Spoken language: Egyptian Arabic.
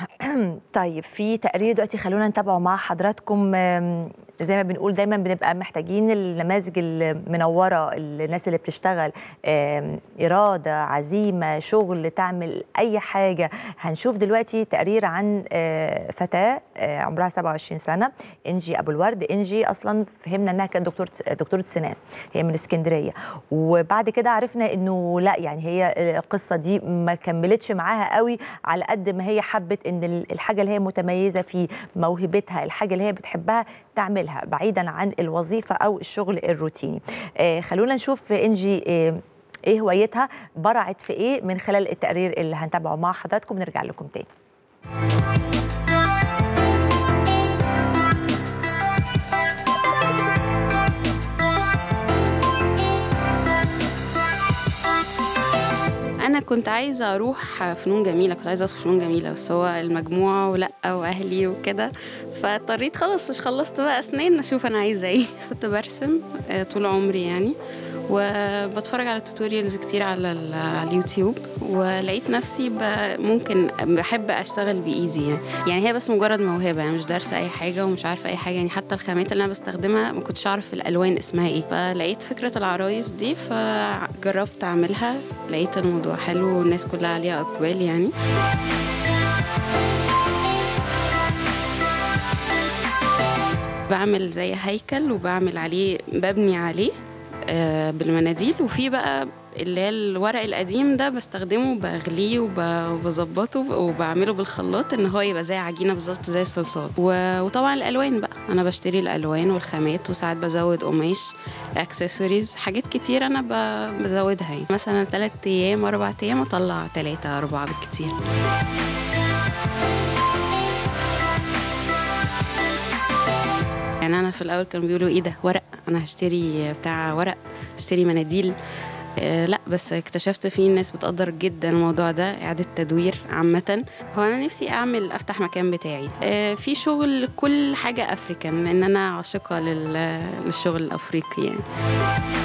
طيب في تقرير دلوقتي خلونا نتابعه مع حضراتكم آم، زي ما بنقول دايما بنبقى محتاجين النماذج المنوره الناس اللي بتشتغل آم، اراده عزيمه شغل تعمل اي حاجه هنشوف دلوقتي تقرير عن آه، فتاه آه، عمرها 27 سنه انجي ابو الورد انجي اصلا فهمنا انها كانت دكتوره دكتوره سنان هي من اسكندريه وبعد كده عرفنا انه لا يعني هي القصه دي ما كملتش معاها قوي على قد ما هي حبت ان الحاجه اللي هي متميزه في موهبتها الحاجه اللي هي بتحبها تعملها بعيدا عن الوظيفه او الشغل الروتيني آه خلونا نشوف انجي آه ايه هوايتها برعت في ايه من خلال التقرير اللي هنتابعه مع حضراتكم نرجع لكم تاني انا كنت عايزه اروح فنون جميله كنت عايزه ادخل فنون جميله بس هو المجموع ولا واهلي وكده فاضطريت خلاص مش خلصت بقى اسنان اشوف انا عايزه ايه كنت برسم آه، طول عمري يعني وبتفرج على توتوريالز كتير على ال- على اليوتيوب ولقيت نفسي ب- ممكن بحب اشتغل بايدي يعني يعني هي بس مجرد موهبه يعني مش دارسه اي حاجه ومش عارفه اي حاجه يعني حتى الخامات اللي انا بستخدمها ما كنتش اعرف الالوان اسمها ايه فلقيت فكره العرايس دي فجربت اعملها لقيت الموضوع حلو والناس كلها عليها اقبال يعني بعمل زي هيكل وبعمل عليه ببني عليه آه، بالمناديل وفي بقى اللي هي الورق القديم ده بستخدمه بغليه وب- وبظبطه وبعمله بالخلاط ان هو يبقى زي عجينه بالظبط زي الصلصال و- وطبعا الالوان بقى انا بشتري الالوان والخامات وساعات بزود قماش اكسسوارز حاجات كتير انا ب- بزودها يعني مثلا ثلاث ايام اربع ايام اطلع ثلاثة اربعة بالكتير يعني انا في الاول كانوا بيقولوا ايه ده ورق انا هشتري بتاع ورق هشتري مناديل آه لا بس اكتشفت في ناس بتقدر جدا الموضوع ده اعاده تدوير عامه هو انا نفسي اعمل افتح مكان بتاعي آه في شغل كل حاجه افريكان لان انا عاشقه لل- للشغل الافريقي يعني